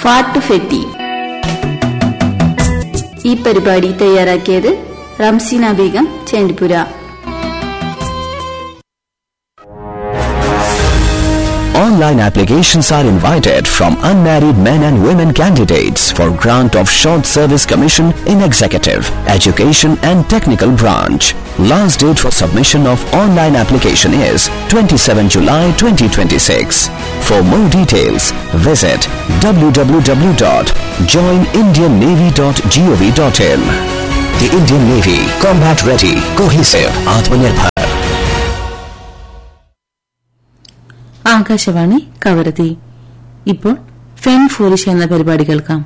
ഫാട്ട് ഫെറ്റി ഈ പരിപാടി തയ്യാറാക്കിയത് Ramseena Begum ചേണ്ടിപ്പുര Online applications are invited from unmarried men and women candidates for grant of short service commission in executive, education and technical branch. Last date for submission of online application is 27 July 2026. For more details, visit www.joinindiannavy.gov.in. The Indian Navy, combat ready, cohesive, Atmanirbhar. Akashvani Kavaratti ഇപ്പോൾ ഫെൻ ഫോറിഷ് എന്ന പരിപാടി കേൾക്കാം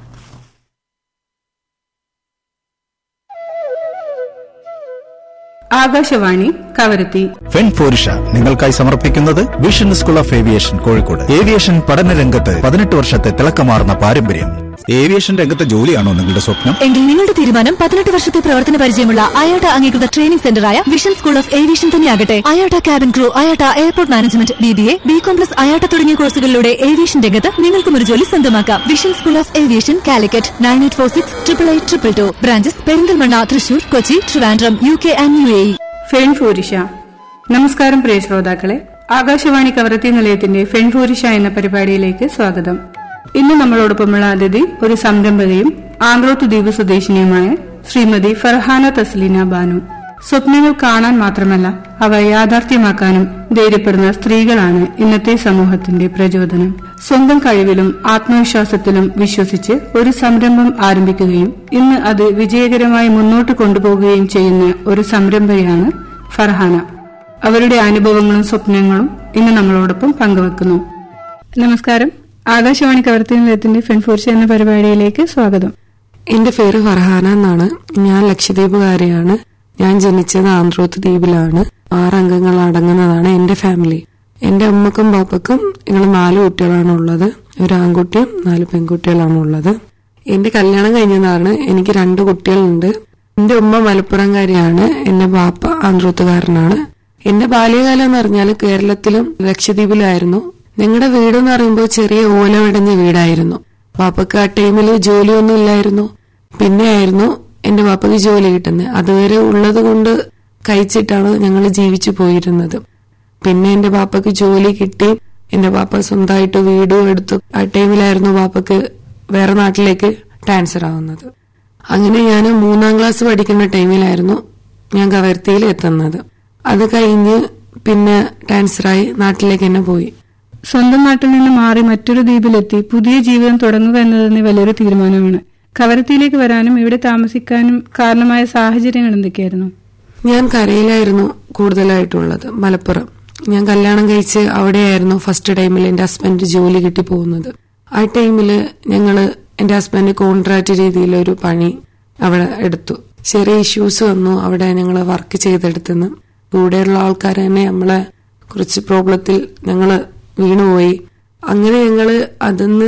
ആകാശവാണി കവരത്തി ഫെൻഫോരിഷ നിങ്ങൾക്കായി സമർപ്പിക്കുന്നത് vision school of aviation Kozhikode aviation പഠന രംഗത്ത് പതിനെട്ട് വർഷത്തെ തിളക്കമാർന്ന പാരമ്പര്യം ഏവിയേഷൻ രംഗത്തെ ജോലിയാണോ നിങ്ങളുടെ സ്വപ്നം എങ്കിൽ നിങ്ങളുടെ തീരുമാനം പതിനെട്ട് വർഷത്തെ പ്രവർത്തന പരിചയമുള്ള അയോട്ട അംഗീകൃത ട്രെയിനിംഗ് സെന്ററായ വിഷൻ സ്കൂൾ ഓഫ് ഏവിയേഷൻ തന്നെയാകട്ടെ IATA cabin crew IATA airport management B B A B com plus IATA തുടങ്ങിയ കോഴ്സുകളിലൂടെ ഏവിയേഷൻ രംഗത്ത് നിങ്ങൾക്കും ഒരു ജോലി സ്വന്തമാക്കാം vision school of aviation Calicut nine eight four six triple eight triple two branches Perinthalmanna Thrissur Kochi Trivandrum U K and U A ഫെൺഫോരിഷ നമസ്കാരം പ്രിയ ശ്രോതാക്കളെ ആകാശവാണി കവരത്തി നിലയത്തിന്റെ ഫെൺഫോരിഷ എന്ന പരിപാടിയിലേക്ക് സ്വാഗതം ഇന്ന് നമ്മളോടൊപ്പമുള്ള അതിഥി ഒരു സംരംഭകയും ആന്ത്രോത്ത് ദ്വീപ് സ്വദേശിനിയുമായ ശ്രീമതി ഫർഹാന തസ്ലീന ബാനു സ്വപ്നങ്ങൾ കാണാൻ മാത്രമല്ല അവ യാഥാർത്ഥ്യമാക്കാനും ധൈര്യപ്പെടുന്ന സ്ത്രീകളാണ് ഇന്നത്തെ സമൂഹത്തിന്റെ പ്രചോദനം സ്വന്തം കഴിവിലും ആത്മവിശ്വാസത്തിലും വിശ്വസിച്ച് ഒരു സംരംഭം ആരംഭിക്കുകയും ഇന്ന് അത് വിജയകരമായി മുന്നോട്ട് കൊണ്ടുപോകുകയും ചെയ്യുന്ന ഒരു സംരംഭകയാണ് ഫർഹാന അവരുടെ അനുഭവങ്ങളും സ്വപ്നങ്ങളും ഇന്ന് നമ്മളോടൊപ്പം പങ്കുവെക്കുന്നു നമസ്കാരം ആകാശവാണി കവർത്തി നിലയത്തിന്റെ ഫെൺഫോർച്ച എന്ന പരിപാടിയിലേക്ക് സ്വാഗതം എന്റെ പേര് ഫർഹാന എന്നാണ് ഞാൻ ലക്ഷദ്വീപുകാരിയാണ് ഞാൻ ജനിച്ചത് ആന്ത്രോത്ത് ദ്വീപിലാണ് ആറ് അംഗങ്ങൾ അടങ്ങുന്നതാണ് എന്റെ ഫാമിലി എന്റെ അമ്മക്കും പാപ്പക്കും ഞങ്ങൾ നാല് കുട്ടികളാണ് ഉള്ളത് ഒരു ആൺകുട്ടിയും നാല് പെൺകുട്ടികളാണ് ഉള്ളത് എന്റെ കല്യാണം കഴിഞ്ഞതാണ് എനിക്ക് രണ്ട് കുട്ടികളുണ്ട് എന്റെ ഉമ്മ മലപ്പുറംകാരിയാണ് എന്റെ പാപ്പ ആന്ത്രോത്തുകാരനാണ് എന്റെ ബാല്യകാലം എന്ന് പറഞ്ഞാൽ കേരളത്തിലും ലക്ഷദ്വീപിലായിരുന്നു ഞങ്ങളുടെ വീട് എന്ന് പറയുമ്പോൾ ചെറിയ ഓലമിടഞ്ഞ വീടായിരുന്നു പാപ്പക്ക് ആ ടൈമിൽ ജോലിയൊന്നും ഇല്ലായിരുന്നു പിന്നെ ആയിരുന്നു എന്റെ പാപ്പക്ക് ജോലി കിട്ടുന്നത് അതുവരെ ഉള്ളത് കൊണ്ട് കഴിച്ചിട്ടാണ് ഞങ്ങൾ ജീവിച്ചു പോയിരുന്നത് പിന്നെ എന്റെ പാപ്പക്ക് ജോലി കിട്ടി എന്റെ പാപ്പ സ്വന്തമായിട്ട് വീടും എടുത്തു ആ ടൈമിലായിരുന്നു പാപ്പക്ക് വേറെ നാട്ടിലേക്ക് ട്രാൻസ്ഫർ ആവുന്നത് അങ്ങനെ ഞാൻ മൂന്നാം ക്ലാസ് പഠിക്കുന്ന ടൈമിലായിരുന്നു ഞാൻ കവർത്തിയിൽ എത്തുന്നത് അത് കഴിഞ്ഞ് പിന്നെ ട്രാൻസ്ഫറായി നാട്ടിലേക്ക് തന്നെ പോയി സ്വന്തം നാട്ടിൽ നിന്ന് മാറി മറ്റൊരു ദ്വീപിലെത്തി പുതിയ ജീവിതം തുടങ്ങുക എന്നത് തന്നെ വലിയൊരു തീരുമാനമാണ് കവരത്തിയിലേക്ക് വരാനും ഇവിടെ താമസിക്കാനും കാരണമായ സാഹചര്യങ്ങൾ എന്തൊക്കെയായിരുന്നു ഞാൻ കരയിലായിരുന്നു കൂടുതലായിട്ടുള്ളത് മലപ്പുറം ഞാൻ കല്യാണം കഴിച്ച് അവിടെയായിരുന്നു ഫസ്റ്റ് ടൈമിൽ എന്റെ ഹസ്ബൻഡ് ജോലി കിട്ടി പോകുന്നത് ആ ടൈമില് ഞങ്ങള് എന്റെ ഹസ്ബൻഡ് കോൺട്രാക്ട് രീതിയിൽ ഒരു പണി അവിടെ എടുത്തു ചെറിയ ഇഷ്യൂസ് വന്നു അവിടെ ഞങ്ങൾ വർക്ക് ചെയ്തെടുത്തുനിന്ന് കൂടെയുള്ള ആൾക്കാർ തന്നെ നമ്മളെ കുറച്ച് പ്രോബ്ലത്തിൽ ഞങ്ങള് വീണുപോയി അങ്ങനെ ഞങ്ങള് അതിന്ന്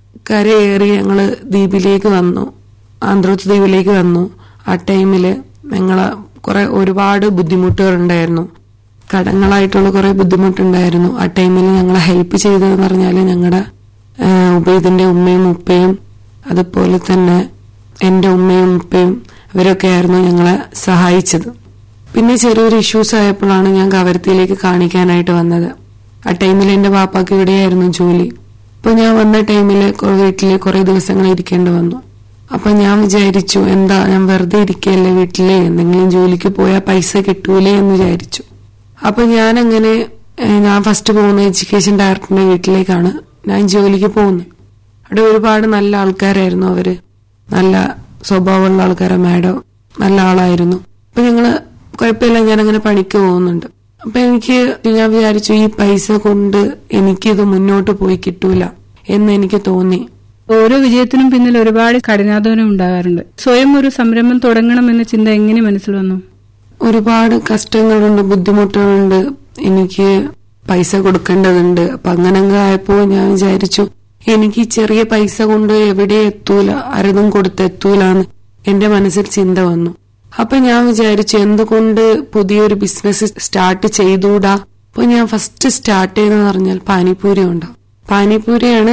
കരയേറി ഞങ്ങള് ദ്വീപിലേക്ക് വന്നു ആന്ധ്രോത്ത് ദ്വീപിലേക്ക് വന്നു ആ ടൈമില് ഞങ്ങളെ കുറെ ഒരുപാട് ബുദ്ധിമുട്ടുകൾ ഉണ്ടായിരുന്നു കടങ്ങളായിട്ടുള്ള കുറെ ബുദ്ധിമുട്ടുണ്ടായിരുന്നു ആ ടൈമിൽ ഞങ്ങളെ ഹെൽപ്പ് ചെയ്തതെന്ന് പറഞ്ഞാല് ഞങ്ങളുടെ ഉബൈദിന്റെ ഉമ്മയും ഉപ്പയും അതുപോലെ തന്നെ എന്റെ ഉമ്മയും ഉപ്പയും ഇവരൊക്കെ ആയിരുന്നു ഞങ്ങളെ സഹായിച്ചത് പിന്നെ ചെറിയൊരു ഇഷ്യൂസ് ആയപ്പോഴാണ് ഞാൻ കവരത്തിയിലേക്ക് കാണിക്കാനായിട്ട് വന്നത് ആ ടൈമിൽ എന്റെ പാപ്പാക്ക് ഇവിടെയായിരുന്നു ജോലി അപ്പൊ ഞാൻ വന്ന ടൈമിൽ വീട്ടില് കുറെ ദിവസങ്ങൾ ഇരിക്കേണ്ടി വന്നു അപ്പൊ ഞാൻ വിചാരിച്ചു എന്താ ഞാൻ വെറുതെ ഇരിക്കല്ലേ വീട്ടിലെ എന്തെങ്കിലും ജോലിക്ക് പോയാൽ പൈസ കിട്ടൂലേ എന്ന് വിചാരിച്ചു അപ്പൊ ഞാൻ അങ്ങനെ ഞാൻ ഫസ്റ്റ് പോകുന്ന എഡ്യൂക്കേഷൻ ഡയറക്ടറിന്റെ വീട്ടിലേക്കാണ് ഞാൻ ജോലിക്ക് പോകുന്നത് അവിടെ ഒരുപാട് നല്ല ആൾക്കാരായിരുന്നു അവര് നല്ല സ്വഭാവമുള്ള ആൾക്കാരെ മാഡം നല്ല ആളായിരുന്നു അപ്പൊ ഞങ്ങള് കുഴപ്പമില്ല ഞാൻ അങ്ങനെ പണിക്ക് പോകുന്നുണ്ട് അപ്പൊ എനിക്ക് ഞാൻ വിചാരിച്ചു ഈ പൈസ കൊണ്ട് എനിക്കിത് മുന്നോട്ട് പോയി കിട്ടൂല എന്ന് എനിക്ക് തോന്നി ഓരോ വിജയത്തിനും പിന്നിൽ ഒരുപാട് കഠിനാധ്വാനം ഉണ്ടാകാറുണ്ട് സ്വയം ഒരു സംരംഭം തുടങ്ങണമെന്ന ചിന്ത എങ്ങനെ മനസ്സിൽ വന്നു ഒരുപാട് കഷ്ടങ്ങളുണ്ട് ബുദ്ധിമുട്ടുകളുണ്ട് എനിക്ക് പൈസ കൊടുക്കേണ്ടതുണ്ട് അപ്പൊ അങ്ങനങ്ങ് ആയപ്പോ ഞാൻ വിചാരിച്ചു എനിക്ക് ചെറിയ പൈസ കൊണ്ട് എവിടെ എത്തൂല ആരതും കൊടുത്തെത്തൂലെന്ന് എന്റെ മനസ്സിൽ ചിന്ത വന്നു അപ്പൊ ഞാൻ വിചാരിച്ചു എന്തുകൊണ്ട് പുതിയൊരു ബിസിനസ് സ്റ്റാർട്ട് ചെയ്തുകൂടാ അപ്പൊ ഞാൻ ഫസ്റ്റ് സ്റ്റാർട്ട് ചെയ്തെന്ന് പറഞ്ഞാൽ പാനിപൂരി ഉണ്ടാവും പാനിപൂരിയാണ്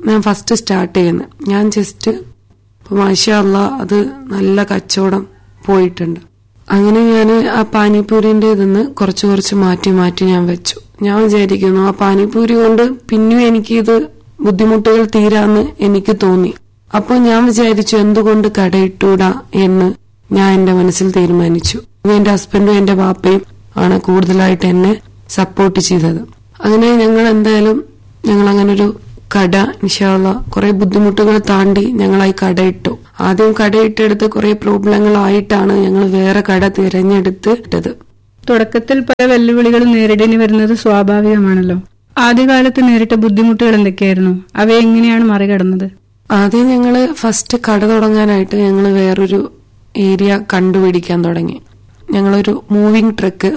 ഞാൻ ഫസ്റ്റ് സ്റ്റാർട്ട് ചെയ്യുന്നത് ഞാൻ ജസ്റ്റ് ഇപ്പൊ മാഷല്ല അത് നല്ല കച്ചവടം പോയിട്ടുണ്ട് അങ്ങനെ ഞാൻ ആ പാനിപൂരിന്റെ ഇതിന്ന് കുറച്ച് കുറച്ച് മാറ്റി മാറ്റി ഞാൻ വെച്ചു ഞാൻ വിചാരിക്കുന്നു ആ പാനിപൂരി കൊണ്ട് പിന്നെയും എനിക്ക് ഇത് ബുദ്ധിമുട്ടുകൾ തീരാന്ന് എനിക്ക് തോന്നി അപ്പൊ ഞാൻ വിചാരിച്ചു എന്തുകൊണ്ട് കടയിട്ടൂടാ എന്ന് ഞാൻ എന്റെ മനസ്സിൽ തീരുമാനിച്ചു എന്റെ ഹസ്ബൻഡും എന്റെ ബാപ്പയും ആണ് കൂടുതലായിട്ട് എന്നെ സപ്പോർട്ട് ചെയ്തത് അങ്ങനെ ഞങ്ങൾ എന്തായാലും ഞങ്ങൾ അങ്ങനെ ഒരു കട ഇൻഷാല്ല കുറെ ബുദ്ധിമുട്ടുകൾ താണ്ടി ഞങ്ങളായി കടയിട്ടു ആദ്യം കടയിട്ടെടുത്ത് കുറെ പ്രോബ്ലങ്ങളായിട്ടാണ് ഞങ്ങൾ വേറെ കട തിരഞ്ഞെടുത്തിട്ടത് തുടക്കത്തിൽ പല വെല്ലുവിളികളും നേരിടേണ്ടി വരുന്നത് സ്വാഭാവികമാണല്ലോ ആദ്യകാലത്ത് നേരിട്ട ബുദ്ധിമുട്ടുകൾ എന്തൊക്കെയായിരുന്നു അവയെ എങ്ങനെയാണ് മറികടന്നത് ആദ്യം ഞങ്ങള് ഫസ്റ്റ് കട തുടങ്ങാനായിട്ട് ഞങ്ങൾ വേറൊരു ഏരിയ കണ്ടുപിടിക്കാൻ തുടങ്ങി ഞങ്ങളൊരു മൂവിംഗ് ട്രക്ക്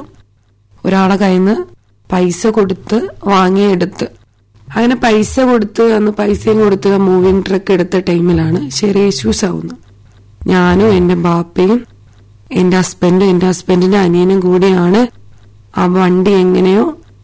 ഒരാളെ കയ്യിൽ നിന്ന് പൈസ കൊടുത്ത് വാങ്ങിയെടുത്ത് അങ്ങനെ പൈസ കൊടുത്ത് അന്ന് പൈസയും കൊടുത്ത് ആ മൂവിംഗ് ട്രക്ക് എടുത്ത ടൈമിലാണ് ചെറിയ ഇഷ്യൂസ് ആവുന്നത് ഞാനും എന്റെ ബാപ്പയും എന്റെ ഹസ്ബൻഡും എന്റെ ഹസ്ബൻഡിന്റെ അനിയനും കൂടിയാണ് ആ വണ്ടി എങ്ങനെയോ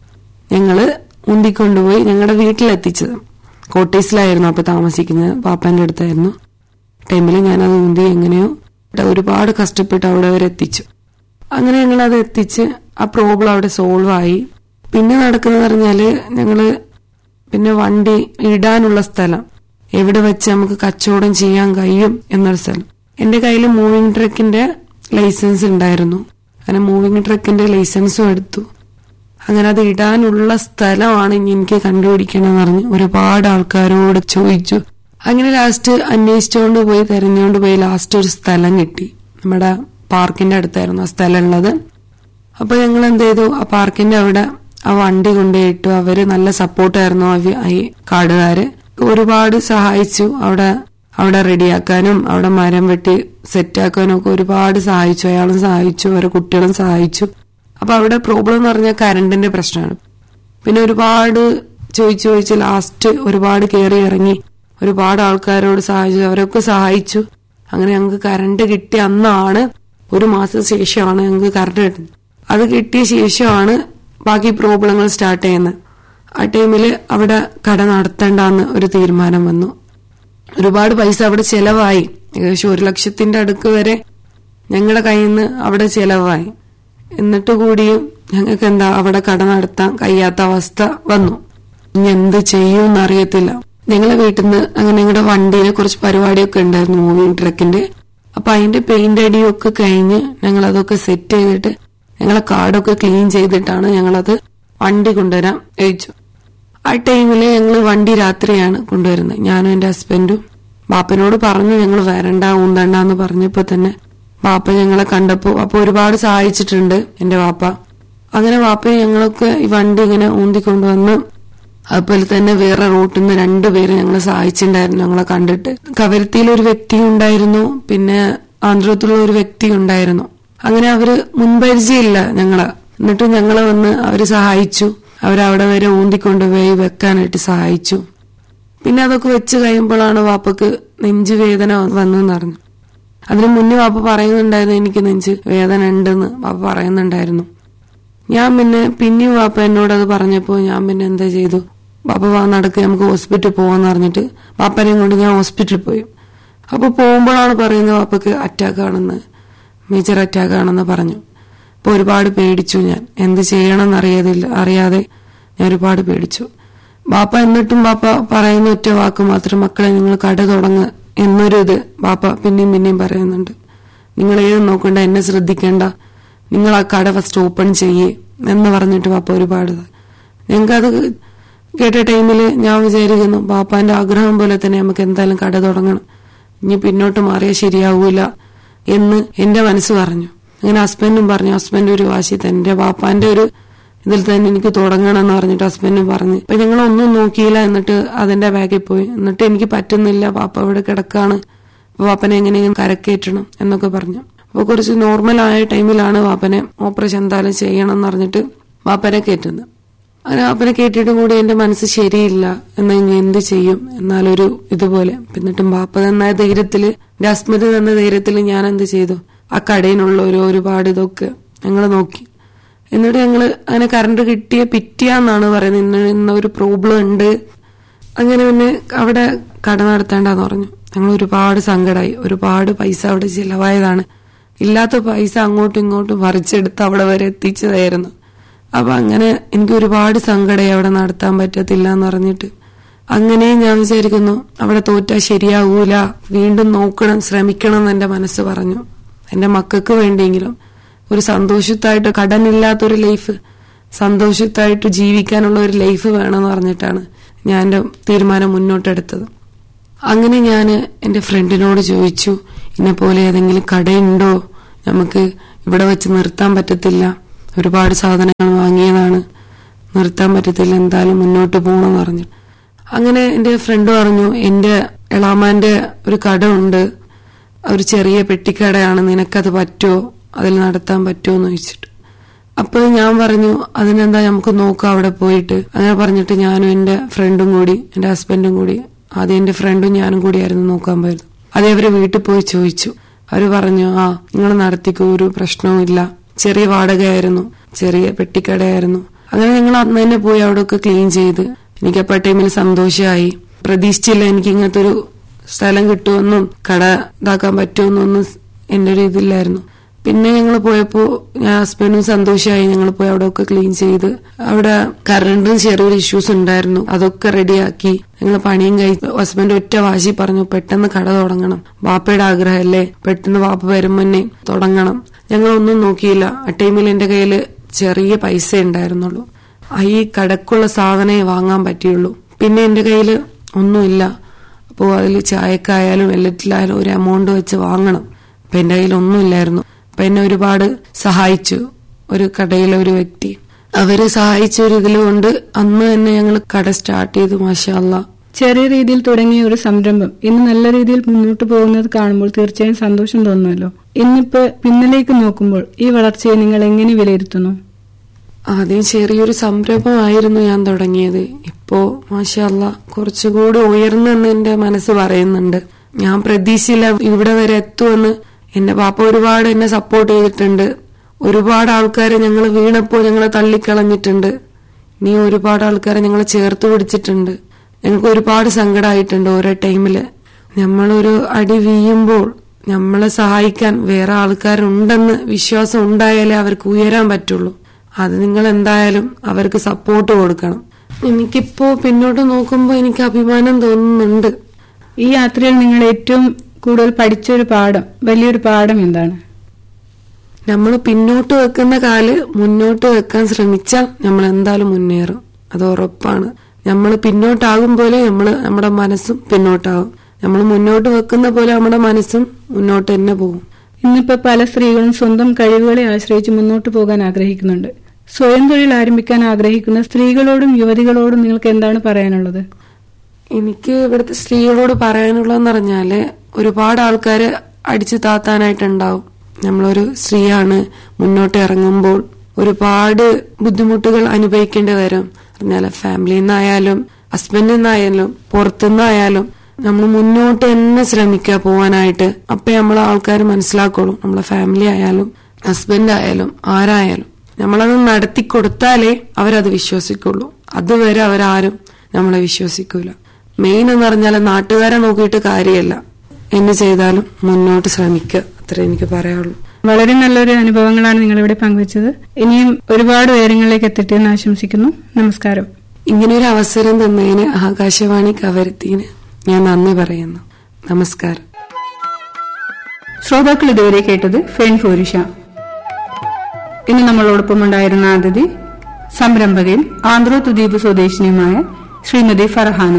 ഞങ്ങള് ഉന്തിക്കൊണ്ടുപോയി ഞങ്ങളുടെ വീട്ടിലെത്തിച്ചത് കോട്ടേഴ്സിലായിരുന്നു അപ്പൊ താമസിക്കുന്നത് പാപ്പാന്റെ അടുത്തായിരുന്നു ടൈമിൽ ഞാൻ അത് ഉന്തി എങ്ങനെയോ ഒരുപാട് കഷ്ടപ്പെട്ട് അവിടെ വരെ എത്തിച്ചു അങ്ങനെ ഞങ്ങൾ അത് എത്തിച്ച് ആ പ്രോബ്ലം അവിടെ സോൾവ് ആയി പിന്നെ നടക്കുന്നത് പറഞ്ഞാല് ഞങ്ങള് പിന്നെ വണ്ടി ഇടാനുള്ള സ്ഥലം എവിടെ വെച്ച് നമുക്ക് കച്ചവടം ചെയ്യാൻ കഴിയും എന്നൊരു സ്ഥലം എന്റെ കയ്യിൽ മൂവിംഗ് ട്രക്കിന്റെ ലൈസൻസ് ഉണ്ടായിരുന്നു അങ്ങനെ മൂവിംഗ് ട്രക്കിന്റെ ലൈസൻസും എടുത്തു അങ്ങനെ അത് ഇടാനുള്ള സ്ഥലമാണ് ഇനി എനിക്ക് കണ്ടുപിടിക്കണം എന്ന് പറഞ്ഞ് ഒരുപാട് ആൾക്കാരോട് ചോദിച്ചു അങ്ങനെ ലാസ്റ്റ് അന്വേഷിച്ചുകൊണ്ട് പോയി തെരഞ്ഞുകൊണ്ട് പോയി ലാസ്റ്റ് ഒരു സ്ഥലം കിട്ടി നമ്മുടെ പാർക്കിന്റെ അടുത്തായിരുന്നു ആ സ്ഥലം ഉള്ളത് അപ്പൊ ഞങ്ങൾ എന്ത് ചെയ്തു ആ പാർക്കിന്റെ അവിടെ ആ വണ്ടി കൊണ്ടുപോയിട്ടു അവര് നല്ല സപ്പോർട്ടായിരുന്നു ഈ കാടുകാര് ഒരുപാട് സഹായിച്ചു അവിടെ അവിടെ റെഡിയാക്കാനും അവിടെ മരം വെട്ടി സെറ്റാക്കാനും ഒക്കെ ഒരുപാട് സഹായിച്ചു അയാളും സഹായിച്ചു അവരെ കുട്ടികളും സഹായിച്ചു അപ്പൊ അവിടെ പ്രോബ്ലം എന്ന് പറഞ്ഞാൽ കറണ്ടിന്റെ പ്രശ്നമാണ് പിന്നെ ഒരുപാട് ചോദിച്ചു ചോദിച്ച് ലാസ്റ്റ് ഒരുപാട് കയറി ഇറങ്ങി ഒരുപാട് ആൾക്കാരോട് സഹായിച്ചു അവരൊക്കെ സഹായിച്ചു അങ്ങനെ ഞങ്ങൾക്ക് കറണ്ട് കിട്ടിയ അന്നാണ് ഒരു മാസം ശേഷമാണ് ഞങ്ങൾക്ക് കറണ്ട് കിട്ടുന്നത് അത് കിട്ടിയ ശേഷമാണ് ബാക്കി പ്രോബ്ലങ്ങൾ സ്റ്റാർട്ട് ചെയ്യുന്നത് ആ ടൈമിൽ അവിടെ കട നടത്തണ്ടെന്ന് ഒരു തീരുമാനം വന്നു ഒരുപാട് പൈസ അവിടെ ചെലവായി ഏകദേശം ഒരു ലക്ഷത്തിന്റെ അടുക്ക് വരെ ഞങ്ങളുടെ കയ്യിൽ നിന്ന് അവിടെ ചെലവായി എന്നിട്ട് കൂടിയും ഞങ്ങൾക്ക് എന്താ അവിടെ കട നടത്താൻ കഴിയാത്ത അവസ്ഥ വന്നു ഇനി എന്ത് ചെയ്യുമെന്ന് അറിയത്തില്ല ഞങ്ങളെ വീട്ടിൽ നിന്ന് അങ്ങനെ ഞങ്ങളുടെ വണ്ടിയിലെ കുറച്ച് പരിപാടിയൊക്കെ ഉണ്ടായിരുന്നു മൂവിംഗ് ട്രക്കിന്റെ അപ്പൊ അതിന്റെ പെയിന്റ് അടിയൊക്കെ കഴിഞ്ഞ് ഞങ്ങൾ അതൊക്കെ സെറ്റ് ചെയ്തിട്ട് ഞങ്ങളെ കാർഡൊക്കെ ക്ലീൻ ചെയ്തിട്ടാണ് ഞങ്ങളത് വണ്ടി കൊണ്ടുവരാൻ അയച്ചു ആ ടൈമില് ഞങ്ങൾ വണ്ടി രാത്രിയാണ് കൊണ്ടുവരുന്നത് ഞാനും എന്റെ ഹസ്ബൻഡും ബാപ്പനോട് പറഞ്ഞു ഞങ്ങൾ വരണ്ട ഊന്തണ്ടെന്ന് പറഞ്ഞപ്പോ തന്നെ ബാപ്പ ഞങ്ങളെ കണ്ടപ്പോ അപ്പൊ ഒരുപാട് സഹായിച്ചിട്ടുണ്ട് എന്റെ ബാപ്പ അങ്ങനെ ബാപ്പയെ ഞങ്ങളൊക്കെ ഈ വണ്ടി ഇങ്ങനെ ഊന്തിക്കൊണ്ടുവന്ന് അതുപോലെ തന്നെ വേറെ റൂട്ടിൽ നിന്ന് രണ്ടുപേര് ഞങ്ങളെ സഹായിച്ചിട്ടുണ്ടായിരുന്നു ഞങ്ങളെ കണ്ടിട്ട് കവരത്തിയിൽ ഒരു വ്യക്തി ഉണ്ടായിരുന്നു പിന്നെ ആന്ധ്രത്തിലുള്ള ഒരു വ്യക്തി ഉണ്ടായിരുന്നു അങ്ങനെ അവര് മുൻപരിചയമില്ല ഞങ്ങളെ എന്നിട്ട് ഞങ്ങളെ വന്ന് അവര് സഹായിച്ചു അവരവിടെ വരെ ഊന്തിക്കൊണ്ടുപോയി വെക്കാനായിട്ട് സഹായിച്ചു പിന്നെ അതൊക്കെ വെച്ച് കഴിയുമ്പോഴാണ് വാപ്പക്ക് നെഞ്ചുവേദന വന്നെന്ന് പറഞ്ഞു അതിന് മുന്നേ വാപ്പ പറയുന്നുണ്ടായിരുന്നു എനിക്ക് നെഞ്ച് വേദന ഉണ്ടെന്ന് വാപ്പ പറയുന്നുണ്ടായിരുന്നു ഞാൻ പിന്നെ പിന്നെയും വാപ്പ എന്നോട് അത് പറഞ്ഞപ്പോ ഞാൻ പിന്നെ എന്താ ചെയ്തു വാപ്പ വാ നടക്ക് നമുക്ക് ഹോസ്പിറ്റലിൽ പോവാന്ന് പറഞ്ഞിട്ട് വാപ്പനെയും കൊണ്ട് ഞാൻ ഹോസ്പിറ്റലിൽ പോയി അപ്പൊ പോകുമ്പോഴാണ് പറയുന്നത് വാപ്പക്ക് അറ്റാക്ക് ആണെന്ന് മേജർ അറ്റാക്ക് ആണെന്ന് പറഞ്ഞു അപ്പൊ ഒരുപാട് പേടിച്ചു ഞാൻ എന്ത് ചെയ്യണമെന്ന് അറിയാതില്ല അറിയാതെ ഞാൻ ഒരുപാട് പേടിച്ചു ബാപ്പ എന്നിട്ടും ബാപ്പ പറയുന്ന ഒറ്റ വാക്ക് മാത്രം മക്കളെ നിങ്ങൾ കട തുടങ്ങ് എന്നൊരു ഇത് ബാപ്പ പിന്നെയും പിന്നെയും പറയുന്നുണ്ട് നിങ്ങൾ ഏത് നോക്കണ്ട എന്നെ ശ്രദ്ധിക്കേണ്ട നിങ്ങൾ ആ കട ഫസ്റ്റ് ഓപ്പൺ ചെയ്യേ എന്ന് പറഞ്ഞിട്ട് ബാപ്പ ഒരുപാട് ഞങ്ങൾക്കത് കേട്ട ടൈമിൽ ഞാൻ വിചാരിക്കുന്നു ബാപ്പാന്റെ ആഗ്രഹം പോലെ തന്നെ നമുക്ക് എന്തായാലും കട തുടങ്ങണം ഇനി പിന്നോട്ട് മാറിയാൽ ശരിയാവൂല എന്ന് എന്റെ മനസ്സ് പറഞ്ഞു അങ്ങനെ ഹസ്ബൻഡും പറഞ്ഞു ഹസ്ബൻഡ് ഒരു വാശി തന്നെ എന്റെ ബാപ്പാന്റെ ഒരു ഇതിൽ തന്നെ എനിക്ക് തുടങ്ങണം എന്ന് പറഞ്ഞിട്ട് ഹസ്ബൻഡും പറഞ്ഞു അപ്പൊ ഞങ്ങൾ ഒന്നും നോക്കിയില്ല എന്നിട്ട് അതിന്റെ ബാഗിൽ പോയി എന്നിട്ട് എനിക്ക് പറ്റുന്നില്ല പാപ്പ ഇവിടെ കിടക്കാണ് അപ്പൊ പാപ്പനെ എങ്ങനെയും കരക്കേറ്റണം എന്നൊക്കെ പറഞ്ഞു അപ്പൊ കുറച്ച് നോർമൽ ആയ ടൈമിലാണ് പാപ്പനെ ഓപ്പറേഷൻ എന്തായാലും ചെയ്യണം എന്ന് പറഞ്ഞിട്ട് പാപ്പനെ കയറ്റുന്നത് അങ്ങനെ പാപ്പനെ കേട്ടിട്ടും കൂടി എന്റെ മനസ്സ് ശരിയില്ല എന്നാ ഇനി എന്ത് ചെയ്യും എന്നാലൊരു ഇതുപോലെ എന്നിട്ടും പാപ്പ തന്ന ധൈര്യത്തില് എന്റെ ഹസ്ബൻഡ് തന്ന ധൈര്യത്തിൽ ഞാൻ എന്ത് ചെയ്തു ആ കടയിനുള്ള ഒരു ഒരുപാട് ഇതൊക്കെ ഞങ്ങൾ നോക്കി എന്നിട്ട് ഞങ്ങള് അങ്ങനെ കറണ്ട് കിട്ടിയ പിറ്റിയാന്നാണ് പറയുന്നത് ഇന്ന ഇന്ന ഒരു പ്രോബ്ലം ഉണ്ട് അങ്ങനെ പിന്നെ അവിടെ കട നടത്തേണ്ടെന്ന് പറഞ്ഞു ഞങ്ങൾ ഒരുപാട് സങ്കടമായി ഒരുപാട് പൈസ അവിടെ ചിലവായതാണ് ഇല്ലാത്ത പൈസ അങ്ങോട്ടും ഇങ്ങോട്ടും പറിച്ചെടുത്ത് അവിടെ വരെ എത്തിച്ചതായിരുന്നു അപ്പൊ അങ്ങനെ എനിക്ക് ഒരുപാട് സങ്കടമായി അവിടെ നടത്താൻ പറ്റത്തില്ല എന്ന് പറഞ്ഞിട്ട് അങ്ങനെ ഞാൻ വിചാരിക്കുന്നു അവിടെ തോറ്റാ ശരിയാവൂല വീണ്ടും നോക്കണം ശ്രമിക്കണം എന്ന് എന്റെ മനസ്സ് പറഞ്ഞു എന്റെ മക്കൾക്ക് വേണ്ടിയെങ്കിലും ഒരു സന്തോഷത്തായിട്ട് കടനില്ലാത്തൊരു ലൈഫ് സന്തോഷത്തായിട്ട് ജീവിക്കാനുള്ള ഒരു ലൈഫ് വേണമെന്ന് പറഞ്ഞിട്ടാണ് ഞാൻ എന്റെ തീരുമാനം മുന്നോട്ടെടുത്തത് അങ്ങനെ ഞാൻ എന്റെ ഫ്രണ്ടിനോട് ചോദിച്ചു ഇന്നെ പോലെ ഏതെങ്കിലും കടയുണ്ടോ നമുക്ക് ഇവിടെ വെച്ച് നിർത്താൻ പറ്റത്തില്ല ഒരുപാട് സാധനങ്ങൾ വാങ്ങിയതാണ് നിർത്താൻ പറ്റത്തില്ല എന്തായാലും മുന്നോട്ട് പോകണമെന്ന് പറഞ്ഞു അങ്ങനെ എന്റെ ഫ്രണ്ട് പറഞ്ഞു എന്റെ എളാമാന്റെ ഒരു കട ഉണ്ട് ഒരു ചെറിയ പെട്ടിക്കടയാണ് നിനക്കത് പറ്റുമോ അതിൽ നടത്താൻ പറ്റുമോ എന്ന് ചോദിച്ചിട്ട് അപ്പൊ ഞാൻ പറഞ്ഞു അതിനെന്താ നമുക്ക് നോക്കാം അവിടെ പോയിട്ട് അങ്ങനെ പറഞ്ഞിട്ട് ഞാനും എന്റെ ഫ്രണ്ടും കൂടി എന്റെ ഹസ്ബൻഡും കൂടി ആദ്യം എന്റെ ഫ്രണ്ടും ഞാനും കൂടിയായിരുന്നു നോക്കാൻ പോയത് അതേ അവര് വീട്ടിൽ പോയി ചോദിച്ചു അവര് പറഞ്ഞു ആ നിങ്ങൾ നടത്തിക്കോ ഒരു പ്രശ്നവും ഇല്ല ചെറിയ വാടകയായിരുന്നു ചെറിയ പെട്ടിക്കടയായിരുന്നു അങ്ങനെ ഞങ്ങൾ അന്ന് തന്നെ പോയി അവിടെ ഒക്കെ ക്ലീൻ ചെയ്ത് എനിക്ക് അപ്പൊ ടൈമിൽ സന്തോഷമായി പ്രതീക്ഷിച്ചില്ല എനിക്ക് ഇങ്ങനത്തെ ഒരു സ്ഥലം കിട്ടുമെന്നും കട ഇതാക്കാൻ പറ്റുമെന്നൊന്നും എന്റെ ഒരു ഇതില്ലായിരുന്നു പിന്നെ ഞങ്ങൾ പോയപ്പോ ഞാൻ ഹസ്ബൻഡും സന്തോഷമായി ഞങ്ങൾ പോയി അവിടെ ഒക്കെ ക്ലീൻ ചെയ്ത് അവിടെ കറണ്ടും ചെറിയൊരു ഇഷ്യൂസ് ഉണ്ടായിരുന്നു അതൊക്കെ റെഡിയാക്കി ഞങ്ങൾ പണിയും കഴിച്ചു ഹസ്ബൻഡ് ഒറ്റ വാശി പറഞ്ഞു പെട്ടെന്ന് കട തുടങ്ങണം ബാപ്പയുടെ ആഗ്രഹമല്ലേ പെട്ടെന്ന് ബാപ്പ വരും മുന്നേ തുടങ്ങണം ഞങ്ങളൊന്നും നോക്കിയില്ല ആ ടൈമിൽ എന്റെ കയ്യില് ചെറിയ പൈസ ഉണ്ടായിരുന്നുള്ളൂ ആ ഈ കടക്കുള്ള സാധനമേ വാങ്ങാൻ പറ്റിയുള്ളൂ പിന്നെ എന്റെ കയ്യില് ഒന്നുമില്ല അപ്പോൾ അതിൽ ചായക്കായാലും എല്ലാറ്റിലായാലും ഒരു എമൗണ്ട് വെച്ച് വാങ്ങണം അപ്പൊ എന്റെ കയ്യിൽ ഒന്നുമില്ലായിരുന്നു അപ്പൊ എന്നെ ഒരുപാട് സഹായിച്ചു ഒരു കടയിലെ ഒരു വ്യക്തി അവര് സഹായിച്ച ഒരു ഇതിൽ കൊണ്ട് അന്ന് തന്നെ ഞങ്ങൾ കട സ്റ്റാർട്ട് ചെയ്തു മാഷാല്ല ചെറിയ രീതിയിൽ തുടങ്ങിയ ഒരു സംരംഭം ഇന്ന് നല്ല രീതിയിൽ മുന്നോട്ട് പോകുന്നത് കാണുമ്പോൾ തീർച്ചയായും സന്തോഷം തോന്നുമല്ലോ ഇന്നിപ്പോ പിന്നിലേക്ക് നോക്കുമ്പോൾ ഈ വളർച്ചയെ നിങ്ങൾ എങ്ങനെ വിലയിരുത്തുന്നു ആദ്യം ചെറിയൊരു സംരംഭമായിരുന്നു ഞാൻ തുടങ്ങിയത് ഇപ്പോ മാഷല്ല കുറച്ചുകൂടി ഉയർന്നെന്ന് എന്റെ മനസ്സ് പറയുന്നുണ്ട് ഞാൻ പ്രതീക്ഷയില്ല ഇവിടെ വരെ എത്തുമെന്ന് എന്റെ പാപ്പ ഒരുപാട് എന്നെ സപ്പോർട്ട് ചെയ്തിട്ടുണ്ട് ഒരുപാട് ആൾക്കാരെ ഞങ്ങൾ വീണപ്പോൾ ഞങ്ങളെ തള്ളിക്കളഞ്ഞിട്ടുണ്ട് നീ ഒരുപാട് ആൾക്കാരെ ഞങ്ങളെ ചേർത്ത് പിടിച്ചിട്ടുണ്ട് ഞങ്ങൾക്ക് ഒരുപാട് സങ്കടമായിട്ടുണ്ട് ഓരോ ടൈമില് നമ്മളൊരു അടി വീഴുമ്പോൾ നമ്മളെ സഹായിക്കാൻ വേറെ ആൾക്കാരുണ്ടെന്ന് വിശ്വാസം ഉണ്ടായാലേ അവർക്ക് ഉയരാൻ പറ്റുള്ളൂ അത് നിങ്ങൾ എന്തായാലും അവർക്ക് സപ്പോർട്ട് കൊടുക്കണം എനിക്കിപ്പോ പിന്നോട്ട് നോക്കുമ്പോ എനിക്ക് അഭിമാനം തോന്നുന്നുണ്ട് ഈ യാത്രയിൽ നിങ്ങൾ ഏറ്റവും കൂടുതൽ പഠിച്ച ഒരു പാഠം വലിയൊരു പാഠം എന്താണ് നമ്മൾ പിന്നോട്ട് വെക്കുന്ന കാല് മുന്നോട്ട് വെക്കാൻ ശ്രമിച്ചാൽ നമ്മൾ എന്തായാലും മുന്നേറും അത് ഉറപ്പാണ് നമ്മൾ പിന്നോട്ടാകും പോലെ നമ്മൾ നമ്മുടെ മനസ്സും പിന്നോട്ടാകും നമ്മൾ മുന്നോട്ട് വെക്കുന്ന പോലെ നമ്മുടെ മനസ്സും മുന്നോട്ട് തന്നെ പോകും ഇന്നിപ്പോ പല സ്ത്രീകളും സ്വന്തം കഴിവുകളെ ആശ്രയിച്ച് മുന്നോട്ട് പോകാൻ ആഗ്രഹിക്കുന്നുണ്ട് സ്വയം തൊഴിൽ ആരംഭിക്കാൻ ആഗ്രഹിക്കുന്ന സ്ത്രീകളോടും യുവതികളോടും നിങ്ങൾക്ക് എന്താണ് പറയാനുള്ളത് എനിക്ക് ഇവിടുത്തെ സ്ത്രീകളോട് പറയാനുള്ളതെന്ന് പറഞ്ഞാല് ഒരുപാട് ആൾക്കാര് അടിച്ചു താത്താനായിട്ടുണ്ടാവും നമ്മളൊരു സ്ത്രീയാണ് മുന്നോട്ട് ഇറങ്ങുമ്പോൾ ഒരുപാട് ബുദ്ധിമുട്ടുകൾ അനുഭവിക്കേണ്ടി വരും പറഞ്ഞാല് ഫാമിലിയിൽ നിന്നായാലും ഹസ്ബൻഡിൽ നിന്നായാലും പുറത്തുനിന്നായാലും നമ്മൾ മുന്നോട്ട് തന്നെ ശ്രമിക്കുക പോവാനായിട്ട് അപ്പൊ നമ്മളെ ആൾക്കാർ മനസ്സിലാക്കുള്ളൂ നമ്മളെ ഫാമിലി ആയാലും ഹസ്ബൻഡ് ആയാലും ആരായാലും നമ്മളത് നടത്തി കൊടുത്താലേ അവരത് വിശ്വസിക്കുള്ളൂ അതുവരെ അവരാരും നമ്മളെ വിശ്വസിക്കൂല മെയിൻ എന്ന് പറഞ്ഞാൽ നാട്ടുകാരെ നോക്കിയിട്ട് കാര്യമല്ല എന്ത് ചെയ്താലും മുന്നോട്ട് ശ്രമിക്കുക അത്രേ എനിക്ക് പറയാനുള്ളൂ വളരെ നല്ലൊരു അനുഭവങ്ങളാണ് നിങ്ങൾ ഇവിടെ പങ്കുവച്ചത് ഇനിയും ഒരുപാട് ഉയരങ്ങളിലേക്ക് എത്തട്ടെ എന്ന് ആശംസിക്കുന്നു നമസ്കാരം ഇങ്ങനെ ഒരു അവസരം തന്നതിന് ആകാശവാണി കവരത്തിന് ഞാൻ നന്ദി പറയുന്നു നമസ്കാരം ശ്രോതാക്കൾ ഇതുവരെ കേട്ടത് ഫെൻ ഫോരിഷ ഇന്ന് നമ്മളോടൊപ്പം ഉണ്ടായിരുന്ന അതിഥി സംരംഭകയും ആന്ധ്രോത്ത് ദ്വീപ് സ്വദേശിനിയുമായ ശ്രീമതി ഫർഹാന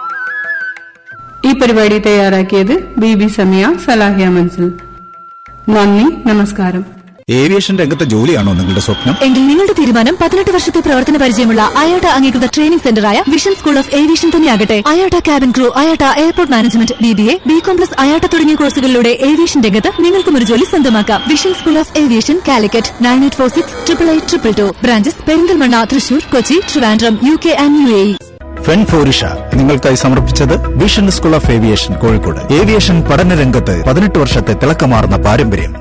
ഈ പരിപാടി തയ്യാറാക്കിയത് ബി ബി സമിയ സലാഹിയ മൻസിൽ നന്ദി നമസ്കാരം ഏവിയേഷൻ രംഗത്തെ ജോലിയാണോ നിങ്ങളുടെ സ്വപ്നം എങ്കിൽ നിങ്ങളുടെ തീരുമാനം പതിനെട്ട് വർഷത്തെ പ്രവർത്തന പരിചയമുള്ള അയോട്ട അംഗീകൃത ട്രെയിനിംഗ് സെന്ററായ വിഷൻ സ്കൂൾ ഓഫ് ഏവിയേഷൻ തന്നെയാകട്ടെ IATA cabin crew IATA airport management B B A B com plus IATA തുടങ്ങിയ കോഴ്സുകളിലൂടെ ഏവിയേഷൻ രംഗത്ത് നിങ്ങൾക്കും ഒരു ജോലി സ്വന്തമാക്കാം vision school of aviation Calicut nine eight four six triple eight triple two branches Perinthalmanna Thrissur Kochi Trivandrum U K and U A ഫെൻ ഫോറിഷ നിങ്ങൾക്കായി സമർപ്പിച്ചത് vision school of aviation Kozhikode aviation പഠന രംഗത്ത് പതിനെട്ട് വർഷത്തെ തിളക്കമാർന്ന പാരമ്പര്യം